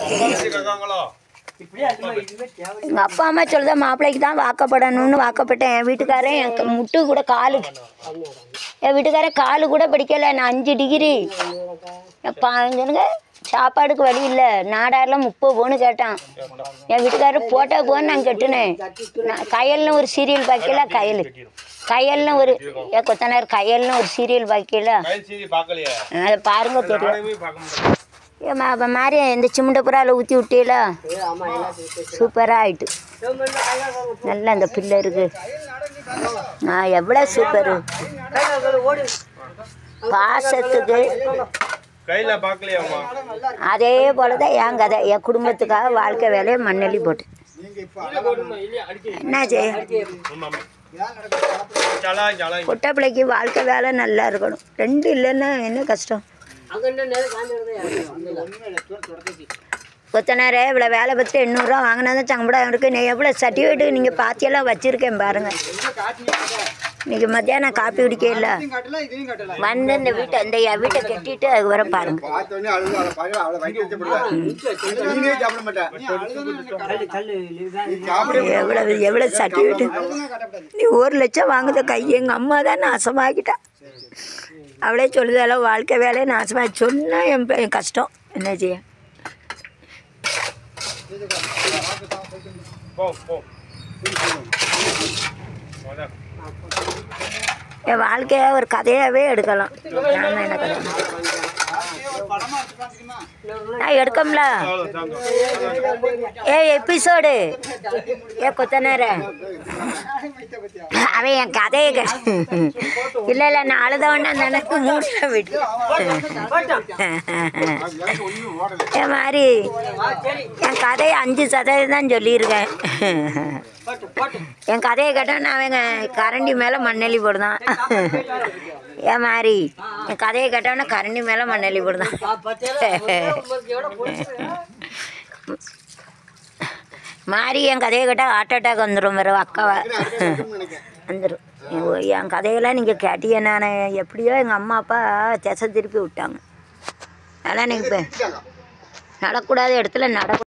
எங்கள் அப்பா அம்மா சொல்லுத மாப்பிள்ளைக்கு தான் வாக்கப்படணும்னு வாக்கப்பட்டேன் என் வீட்டுக்காரன் என் க- முட்டு கூட காலு என் வீட்டுக்காரன் காலு கூட படிக்கலை நான் அஞ்சு டிகிரி பாஞ்சுனுங்க சாப்பாடுக்கு வழி இல்லை நாடாரில் முப்பது பவுனு கேட்டான் என் வீட்டுக்காரர் போட்டா போன்னு நான் கட்டுனேன் நான் கயல்னு ஒரு சீரியல் பாக்கல கயல் கயல்னு ஒரு ஏ கொத்தனார் கயல்னு ஒரு சீரியல் பாக்கல பார்க்கலையே அதை பாருங்க தெரியும் நாடகமே பார்க்க முடியல ஏ மா அப்ப மாதிரி இந்த சிமுண்ட புறாவில் ஊற்றி விட்டீல சூப்பராக ஆயிட்டு நல்லா அந்த பில்லருக்கு ஆ எவ்வளோ சூப்பரு பாசத்துக்கு கையில பார்க்கலையா அம்மா அதே போல தான் என் கதை என் குடும்பத்துக்காக வாழ்க்கை வேலையை மண்ணெளி போட்டு என்னாச்சு ஆமா சலா சலா பொட்டை பிள்ளைக்கு வாழ்க்கை வேலை நல்லா இருக்கணும் ரெண்டு இல்லைன்னா என்ன கஷ்டம் கொத்தனாரே இவ்வளோ வேலை பார்த்துட்டு எண்ணூறுரூவா வாங்கினா தான் சம்பளம் இருக்குது நீ எவ்வளோ சர்டிஃபிகேட்டு நீங்கள் பாத்தியெல்லாம் வச்சுருக்கேன் பாருங்கள் இன்னைக்கு மத்தியானம் காப்பி குடிக்கல வந்து இந்த வீட்டை இந்த என் வீட்டை கட்டிட்டு அது வர பாருங்க பார்த்தோன்னே அழுது அவளை பாரு, அவளை வயிற்று வச்சு போடுவா. நீனே சாப்பிட மாட்டே. நீ சாப்பிட எவ்வளவு எவ்வளோ சர்டிஃபிகேட்டு நீ ஒரு லட்சம் வாங்குத கை எங்கள் அம்மா தான் நாசமாக்கிட்டா அவளே சொல்லுதால வாழ்க்கை வேலையை நாசமாக சொன்னால் என் ப- என் கஷ்டம் என்ன செய்ய போ போ போதா. என் வாழ்க்கையை ஒரு கதையாகவே எடுக்கலாம் நாம என்ன கதை நான் எடுக்கம்ல அவ்வளவு தாங்க. ஏ எபிசோடு ஏ கொத்தனார அவன் என் கதையை கே இல்லை இல்லை நான் அழுதவன நினைக்கு மூடின விட்டு என் மாதிரி என் கதையை அஞ்சு சதவீதம் தான் சொல்லியிருக்கேன் என் கதையை கேட்டால் நான் அவங்க கரண்டி மேலே மண்ணெல்லி போடுதான் என் மாதிரி என் கதையை கேட்டவன கரண்டி மேலே மண்ணெல்லி போடுதான் மாறி என் கதையை கேட்டால் ஹார்ட் அட்டாக் வந்துடும் வேறு அக்காவை வந்துடும் என் கதையெல்லாம் நீங்கள் கேட்டீங்க நான் எப்படியோ எங்கள் அம்மா அப்பா திசை திருப்பி விட்டாங்க அதெல்லாம் நீங்கள் இப்போ நடக்கூடாத இடத்துல நட